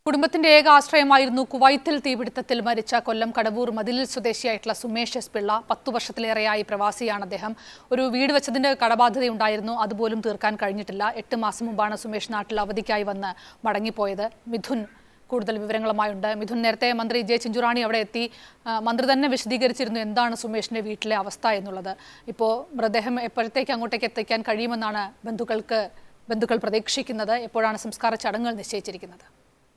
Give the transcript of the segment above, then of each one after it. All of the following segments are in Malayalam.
കുടുംബത്തിന്റെ ഏക ആശ്രയമായിരുന്നു കുവൈത്തിൽ തീപിടുത്തത്തിൽ മരിച്ച കൊല്ലം കടവൂർ മതിലിൽ സ്വദേശിയായിട്ടുള്ള സുമേഷ് എസ് പിള്ള പത്തു വർഷത്തിലേറെയായി പ്രവാസിയാണ് അദ്ദേഹം ഒരു വീട് വെച്ചതിന്റെ കടബാധ്യതയുണ്ടായിരുന്നു അതുപോലും തീർക്കാൻ കഴിഞ്ഞിട്ടില്ല എട്ട് മാസം മുമ്പാണ് സുമേഷ് നാട്ടിൽ അവധിക്കായി വന്ന് മടങ്ങിപ്പോയത് മിഥുൻ കൂടുതൽ വിവരങ്ങളുമായുണ്ട് മിഥുൻ നേരത്തെ മന്ത്രി ജെ ചിഞ്ചുറാണി അവിടെ എത്തി ആ, മന്ത്രി തന്നെ വിശദീകരിച്ചിരുന്നു എന്താണ് സുമേഷിന്റെ വീട്ടിലെ അവസ്ഥ എന്നുള്ളത് ഇപ്പോൾ മൃതദേഹം എപ്പോഴത്തേക്ക് അങ്ങോട്ടേക്ക് എത്തിക്കാൻ കഴിയുമെന്നാണ് ബന്ധുക്കൾക്ക് ബന്ധുക്കൾ പ്രതീക്ഷിക്കുന്നത് എപ്പോഴാണ് സംസ്കാര ചടങ്ങുകൾ നിശ്ചയിച്ചിരിക്കുന്നത്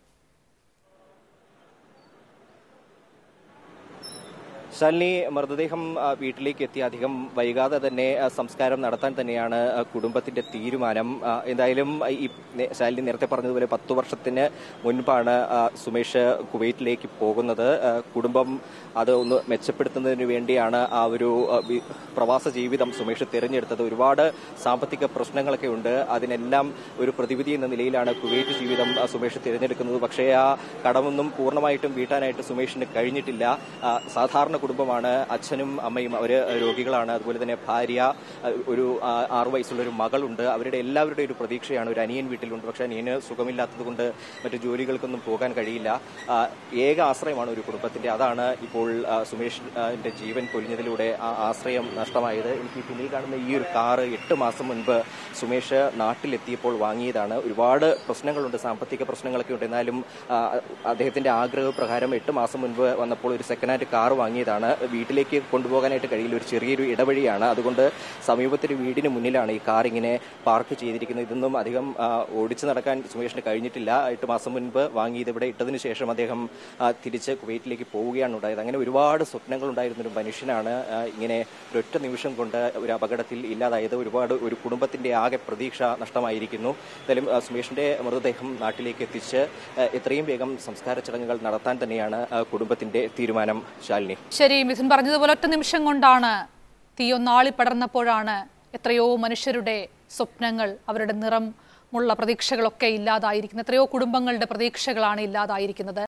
ശാലിനി മൃതദേഹം ആ, വീട്ടിലേക്ക് എത്തി അധികം വൈകാതെ തന്നെ ആ, സംസ്കാരം നടത്താൻ തന്നെയാണ് ആ, കുടുംബത്തിന്റെ തീരുമാനം ആ, എന്തായാലും ആ, ഈ നേ- ശാലിനി നേരത്തെ പറഞ്ഞതുപോലെ പത്തു വർഷത്തിന് മുൻപാണ് ആ, സുമേഷ് കുവൈറ്റിലേക്ക് പോകുന്നത് ആ, കുടുംബം അത് ഒന്ന് മെച്ചപ്പെടുത്തുന്നതിന് വേണ്ടിയാണ് ആ ഒരു ആ, വി- പ്രവാസ ജീവിതം സുമേഷ് തിരഞ്ഞെടുത്തത് ഒരുപാട് സാമ്പത്തിക പ്രശ്നങ്ങളൊക്കെ ഉണ്ട് അതിനെല്ലാം ഒരു പ്രതിവിധി എന്ന നിലയിലാണ് കുവൈറ്റ് ജീവിതം ആ, സുമേഷ് തിരഞ്ഞെടുക്കുന്നത് പക്ഷേ ആ കടമൊന്നും പൂർണ്ണമായിട്ടും വീട്ടാനായിട്ട് സുമേഷിന് കഴിഞ്ഞിട്ടില്ല ആ, സാധാരണ കുടുംബമാണ് അച്ഛനും അമ്മയും അവർ രോഗികളാണ് അതുപോലെ തന്നെ ഭാര്യ ആ, ഒരു ആ, ആറു വയസ്സുള്ള ഒരു മകളുണ്ട് അവരുടെ എല്ലാവരുടെയും ഒരു പ്രതീക്ഷയാണ് ഒരു അനിയൻ വീട്ടിലുണ്ട് പക്ഷേ അനിയന് സുഖമില്ലാത്തത് കൊണ്ട് മറ്റു ജോലികൾക്കൊന്നും പോകാൻ കഴിയില്ല ആ, ഏക ആശ്രയമാണ് ഒരു കുടുംബത്തിന്റെ അതാണ് ഇപ്പോൾ ആ, സുമേഷിന്റെ ജീവൻ പൊലിഞ്ഞതിലൂടെ ആ ആശ്രയം നഷ്ടമായത് എനിക്ക് ഈ പിന്നിൽ കാണുന്ന ഈ ഒരു കാറ് എട്ട് മാസം മുൻപ് സുമേഷ് നാട്ടിലെത്തിയപ്പോൾ വാങ്ങിയതാണ് ഒരുപാട് പ്രശ്നങ്ങളുണ്ട് സാമ്പത്തിക പ്രശ്നങ്ങളൊക്കെ ഉണ്ട് എന്നാലും ആ, അദ്ദേഹത്തിന്റെ ആഗ്രഹപ്രകാരം എട്ട് മാസം മുൻപ് വന്നപ്പോൾ ഒരു സെക്കൻഡ് ഹാൻഡ് കാർ വാങ്ങിയതാണ് വീട്ടിലേക്ക് കൊണ്ടുപോകാനായിട്ട് കഴിയില്ല ഒരു ചെറിയൊരു ഇടവഴിയാണ് അതുകൊണ്ട് സമീപത്തൊരു വീടിന് മുന്നിലാണ് ഈ കാർ ഇങ്ങനെ പാർക്ക് ചെയ്തിരിക്കുന്നത് ഇതൊന്നും അധികം ആ, ഓടിച്ചു നടക്കാൻ സുമേഷിന് കഴിഞ്ഞിട്ടില്ല എട്ട് മാസം മുൻപ് വാങ്ങിയത് ഇവിടെ ഇട്ടതിന് ശേഷം അദ്ദേഹം ആ, തിരിച്ച് കുവൈറ്റിലേക്ക് പോവുകയാണ് ഉണ്ടായത് അങ്ങനെ ഒരുപാട് സ്വപ്നങ്ങൾ ഉണ്ടായിരുന്ന ഒരു മനുഷ്യനാണ് ആ, ഇങ്ങനെ ഒരൊറ്റ നിമിഷം കൊണ്ട് ഒരു അപകടത്തിൽ ഇല്ലാതായത് ഒരുപാട് ഒരു കുടുംബത്തിന്റെ ആകെ പ്രതീക്ഷ നഷ്ടമായിരിക്കുന്നു എന്തായാലും ആ, സുമേഷിന്റെ മൃതദേഹം നാട്ടിലേക്ക് എത്തിച്ച് ആ, എത്രയും വേഗം സംസ്കാര ചടങ്ങുകൾ നടത്താൻ തന്നെയാണ് ആ, കുടുംബത്തിന്റെ തീരുമാനം ശാലിനി ശരി മിഥുൻ പറഞ്ഞതുപോലെ ഒറ്റ നിമിഷം കൊണ്ടാണ് തീയൊന്നാളി പടർന്നപ്പോഴാണ് എത്രയോ മനുഷ്യരുടെ സ്വപ്നങ്ങൾ അവരുടെ നിറമുള്ള പ്രതീക്ഷകളൊക്കെ ഇല്ലാതായിരിക്കുന്നത് എത്രയോ കുടുംബങ്ങളുടെ പ്രതീക്ഷകളാണ് ഇല്ലാതായിരിക്കുന്നത്